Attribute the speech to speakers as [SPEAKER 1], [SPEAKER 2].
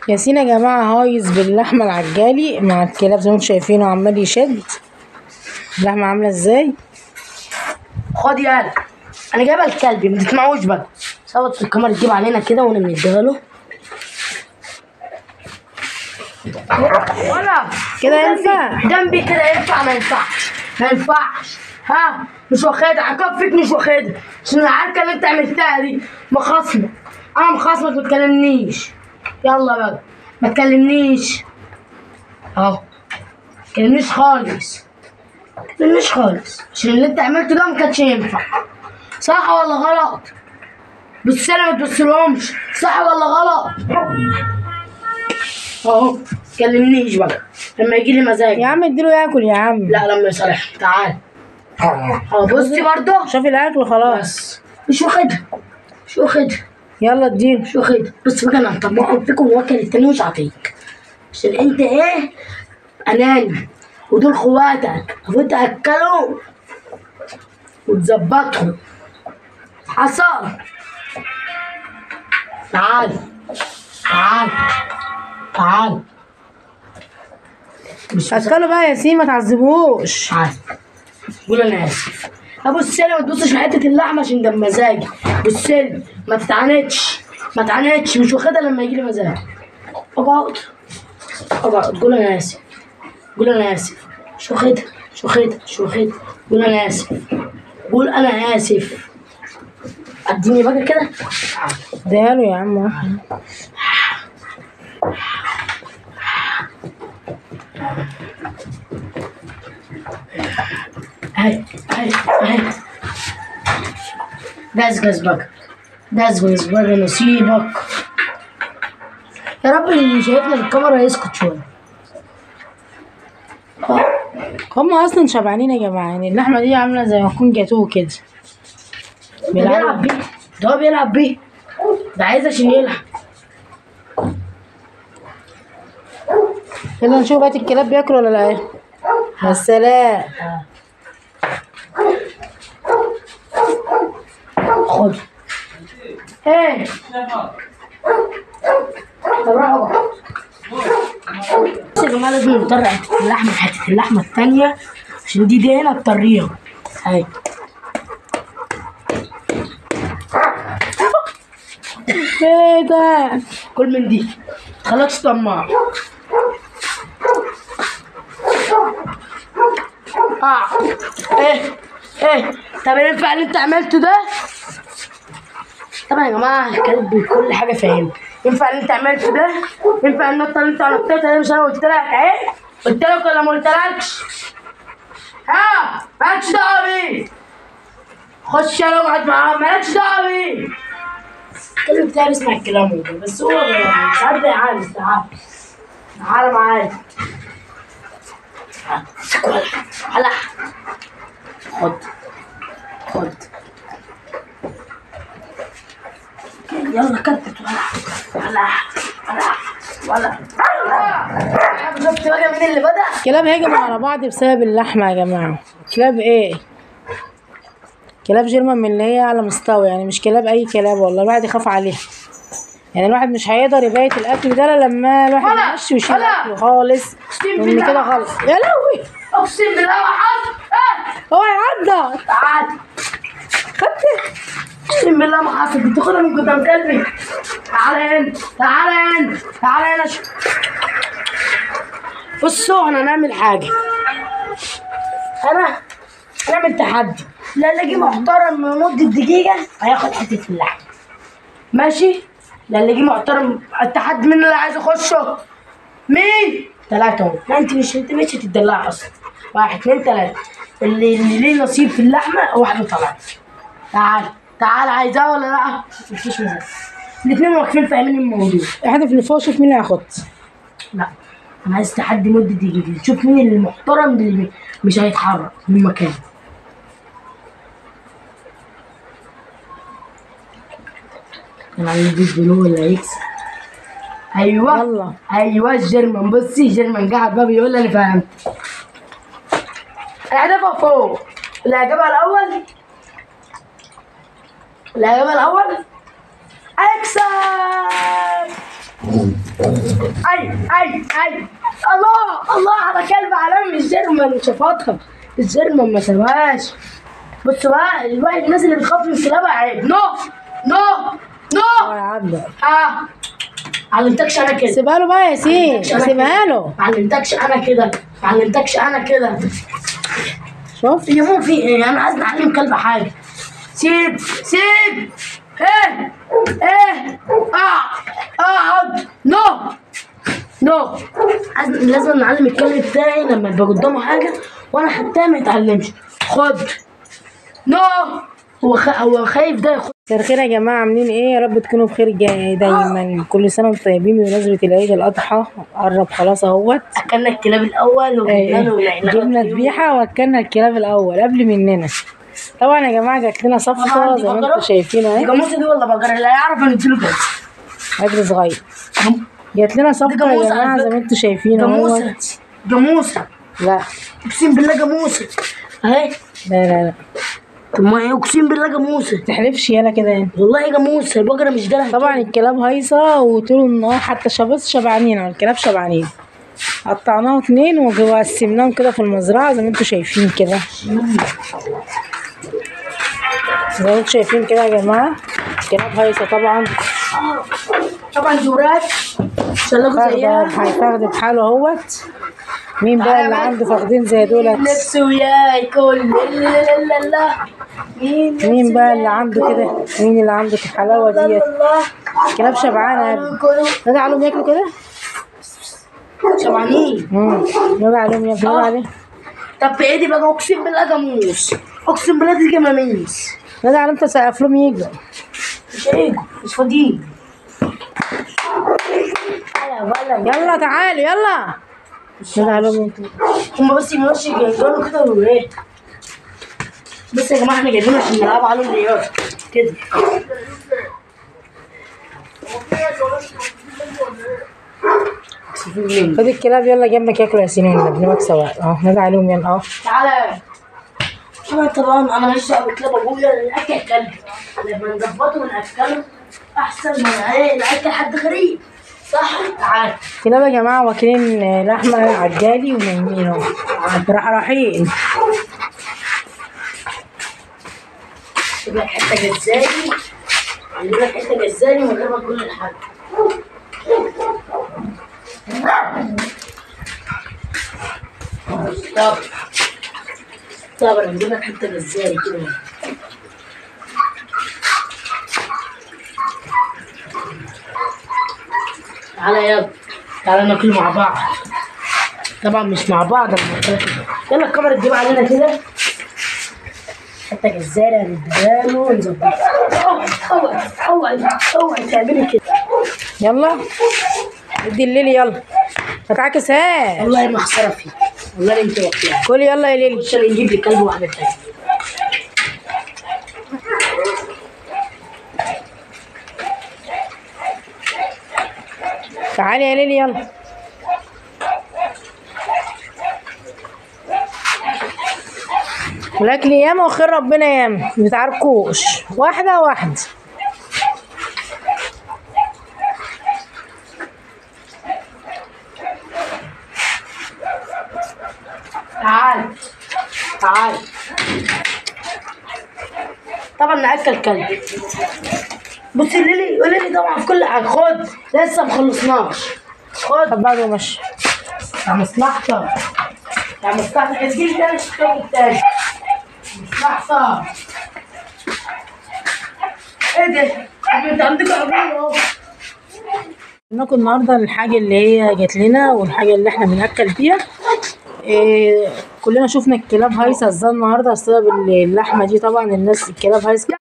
[SPEAKER 1] ياسين يا جماعة هايص باللحمة العجالي مع الكلاب زي ما انتم شايفينه عمال يشد اللحمة عاملة ازاي
[SPEAKER 2] خد يالا انا جايبه الكلب ما تسمعوش بقى صوت الكاميرا تجيب علينا كده وانا بنديها له ولا
[SPEAKER 1] كده ينفع؟
[SPEAKER 2] جنبي كده ينفع ما ينفعش ما ينفعش ها مش واخدها هكفيك مش واخدها عشان العركه اللي انت عملتها دي مخاصمه انا مخاصمك ما تكلمنيش يلا بقى ما تكلمنيش اهو ما تكلمنيش خالص ما تكلمنيش خالص عشان اللي انت عملته ده ما كانش ينفع صح ولا غلط بس انا ما تبصلهمش صح ولا غلط اهو تكلمنيش بقى لما يجي لي مزاج
[SPEAKER 1] يا عم اديله ياكل يا عم
[SPEAKER 2] لا لما يصالح تعال اه بصي برضه
[SPEAKER 1] شوف الاكل خلاص
[SPEAKER 2] بس مش واخدها مش واخدها
[SPEAKER 1] يلا اديله
[SPEAKER 2] مش واخدها بص بقى انا هطبقهم فيكم واكل التاني مش هعطيك عشان انت ايه اناني ودول خواتك المفروض تاكلهم وتظبطهم حصل تعال تعال تعال مش
[SPEAKER 1] اكله بقى يا ياسين ما تعذبوش
[SPEAKER 2] تعال قول انا اسف ابو السلم ما تبصش في حته اللحمه عشان ده بمزاجي بص لي ما تتعاندش ما تتعاندش مش واخدها لما يجي لي مزاج اقعد اقعد قول انا اسف قول انا اسف مش واخدها مش واخدها مش واخدها قول انا اسف قول انا اسف اديني بقى كده تعال.
[SPEAKER 1] اديها له يا عم
[SPEAKER 2] هاي هاي هاي دزقز بقى دزقز بقى نسيبك يا رب اللي شايفنا في الكاميرا يسكت شوية
[SPEAKER 1] هم اصلا شبعانين يا جماعة يعني اللحمة دي عاملة زي ما تكون جاتوه كده
[SPEAKER 2] ده بيلعب بيه ده هو بيلعب بيه ده عايز عشان يلعب
[SPEAKER 1] يلا نشوف بقى الكلاب بياكلوا ولا لا يا سلام
[SPEAKER 2] خد ايه طب روح اقعد بس يا جماعة لازم نطلع حتة اللحمة حتة اللحمة التانية عشان دي دي هنا الطرية هاي
[SPEAKER 1] ايه ده
[SPEAKER 2] كل من دي خلاص طماع اه ايه ايه طب ينفع اللي انت عملته ده طبعا يا جماعه الكلب كل حاجه فاهم ينفع اللي انت عملته ده ينفع النطه اللي انت نطيتها دي مش انا قلت لك ايه قلت لك ولا ما قلتلكش ها مالكش دعوه بيه خش يلا اقعد معاه مالكش دعوه بيه الكلب بتاعي بيسمع الكلام ده بس هو ساعات بيعاني تعال تعال معايا امسك ولا ولا خد خد يلا كتت ولا ولا ولا ولا شفت بقى مين اللي بدأ؟
[SPEAKER 1] الكلاب هجموا على بعض بسبب اللحمة يا جماعة كلاب ايه كلاب جيرمان من اللي هي على مستوى يعني مش كلاب اي كلاب والله الواحد يخاف عليها يعني الواحد مش هيقدر يبيت الاكل ده إلا لما الواحد
[SPEAKER 2] ولا-
[SPEAKER 1] يمشي ويشيل
[SPEAKER 2] ولا.
[SPEAKER 1] اكله خالص
[SPEAKER 2] اقسم
[SPEAKER 1] لان
[SPEAKER 2] بالله
[SPEAKER 1] كده غلط يا لهوي
[SPEAKER 2] اقسم بالله ما حصل آه.
[SPEAKER 1] هو هيعضك
[SPEAKER 2] تعال
[SPEAKER 1] خدت
[SPEAKER 2] اقسم بالله ما حصل كنت تاخدها من قدام قلبي تعال هنا تعال هنا تعال هنا شوف بصوا احنا هنعمل حاجة انا هنعمل تحدي لا اللي يجي محترم لمدة دقيقة هياخد حتة اللحم ماشي لا اللي يجي محترم التحدي مين اللي عايز يخشه مين ثلاثة اهو لا انت مش انت مش هتدلع اصلا واحد اتنين تلاتة اللي اللي ليه نصيب في اللحمة هو واحد طلع تعال تعال عايزاه ولا لا؟ مفيش مزاج الاتنين واقفين فاهمين الموضوع
[SPEAKER 1] احذف اللي فوق شوف مين اللي هياخد
[SPEAKER 2] لا انا عايز تحدي مدة دقيقتين شوف مين المحترم اللي مش هيتحرك من مكانه انا عايز البيت هو اللي هيكسب ايوه
[SPEAKER 1] يلا
[SPEAKER 2] ايوه الجيرمان بصي الجيرمان قاعد بقى بيقول لي انا فهمت اهدافها فوق اللي هجيبها الاول اللي هجيبها الاول هيكسب اي اي اي الله الله على كلب عالمي الجيرمان شفاطها الجيرمان ما سواش بص بقى الواحد الناس اللي بتخاف من الكلاب عيب نو نو
[SPEAKER 1] اه
[SPEAKER 2] نو
[SPEAKER 1] يا عبد
[SPEAKER 2] اه علمتكش انا كده
[SPEAKER 1] سيبها له بقى يا ياسين سيبها له
[SPEAKER 2] علمتكش انا كده علمتكش انا كده
[SPEAKER 1] شوف
[SPEAKER 2] يا مو في ايه انا عايز نعلم كلب حاجه سيب سيب ايه ايه اقعد اقعد نو نو عايز لازم نعلم الكلب بتاعي لما يبقى قدامه حاجه وانا حتى ما يتعلمش خد نو هو خ... هو خايف ده ياخد
[SPEAKER 1] مساء الخير يا جماعة عاملين ايه يا رب تكونوا بخير جاي دايما كل سنة وانتم طيبين بمناسبة العيد الأضحى قرب خلاص اهوت
[SPEAKER 2] اكلنا الكلاب الاول وجبنا له
[SPEAKER 1] إيه، جبنا ذبيحة واكلنا الكلاب الأول قبل مننا طبعا يا جماعة جات لنا صفقة
[SPEAKER 2] طبعاً دي
[SPEAKER 1] زي ما
[SPEAKER 2] بقرة.
[SPEAKER 1] انتم شايفين
[SPEAKER 2] دي
[SPEAKER 1] اهي
[SPEAKER 2] جاموسه دي ولا بقره اللي هيعرف نديله كده
[SPEAKER 1] عجل صغير جات لنا صفقة يا
[SPEAKER 2] جاموسة على
[SPEAKER 1] جماعة زي ما
[SPEAKER 2] فكرة.
[SPEAKER 1] انتم شايفين
[SPEAKER 2] جاموسه
[SPEAKER 1] اهوت
[SPEAKER 2] جاموسه
[SPEAKER 1] لا
[SPEAKER 2] اقسم بالله جاموسه اهي
[SPEAKER 1] لا لا لا
[SPEAKER 2] طب ما هي اقسم بالله جاموسه
[SPEAKER 1] تحلفش يالا كده يعني
[SPEAKER 2] والله جاموسه البقره مش دلع
[SPEAKER 1] طبعا الكلاب هايصة وطول النهار حتى شبص شبعانين الكلاب شبعانين قطعناهم اتنين وقسمناهم كده في المزرعة زي ما انتم شايفين كده زي ما انتم شايفين كده يا جماعة الكلاب هايصة طبعا
[SPEAKER 2] طبعا جورات شلقوا
[SPEAKER 1] فخدة
[SPEAKER 2] زيها
[SPEAKER 1] هيفخد بحاله اهوت مين بقى اللي عنده فخدين زي دولت
[SPEAKER 2] نفسه وياكل لا لا لا لا مين
[SPEAKER 1] مين بقى اللي عنده كده مين اللي عنده الحلاوة ديت الكلاب شبعانة يا ابني نادي عليهم ياكلوا كده
[SPEAKER 2] شبعانين
[SPEAKER 1] امم نادي عليهم ياكلوا نادي عليهم
[SPEAKER 2] طب في ايدي بقى اقسم بالله جاموس اقسم بالله دي جماميس
[SPEAKER 1] نادي عليهم تسقف لهم يجوا
[SPEAKER 2] مش هيجوا مش فاضيين ولا ولا
[SPEAKER 1] يلا تعالوا يلا نادي عليهم ياكلوا
[SPEAKER 2] هم بس يمشي يجروا كده وايه بس يا جماعه احنا جايبين عشان نلعب عليهم رياضه كده
[SPEAKER 1] خد الكلاب يلا جنبك ياكلوا يا سنين بنبك سواء اه نادي عليهم يلا اه
[SPEAKER 2] تعالى طبعا طبعا انا ماليش دعوه بالكلاب ابويا لان اكل كلب لما نظبطه وناكله احسن من ايه ناكل حد غريب صح تعالى
[SPEAKER 1] الكلاب يا جماعة واكلين لحمة عجالي ونايمين اهو راح رايحين
[SPEAKER 2] اجيب لك حته جزالي اجيب لك حته جزالي من غير ما تقول لحد طب طب انا اجيب لك حته جزالي كده تعالى يلا تعالى ناكل مع بعض طبعا مش مع بعض انا قلت لك كده. يلا الكاميرا تجيب علينا كده حتى جزارة نديها له ونظبطها اوعي اوعي اوعي تعملي كده
[SPEAKER 1] يلا ادي الليل يلا ما تعكسهاش
[SPEAKER 2] والله ما خساره فيك والله انت واقعي
[SPEAKER 1] كل يلا يا ليلي
[SPEAKER 2] مش نجيب لي كلب واحده تاني
[SPEAKER 1] تعالي يا ليلي يلا الاكل ياما وخير ربنا ياما ما بتعاركوش واحده واحده
[SPEAKER 2] تعال تعال طبعا ناكل كلب بصي ليلي قولي لي طبعا في كل حاجه خد لسه ما خلصناش خد
[SPEAKER 1] طب بعد ما مشي
[SPEAKER 2] يا مصلحتك يا مصلحتك تجيب تاني الشغل التاني مصلحتك ايه ده؟ انت عندك عربيه اهو
[SPEAKER 1] لكم النهارده الحاجه اللي هي جات لنا والحاجه اللي احنا بناكل فيها إيه كلنا شفنا الكلاب هايصه ازاي النهارده بسبب اللحمه دي طبعا الناس الكلاب هايصه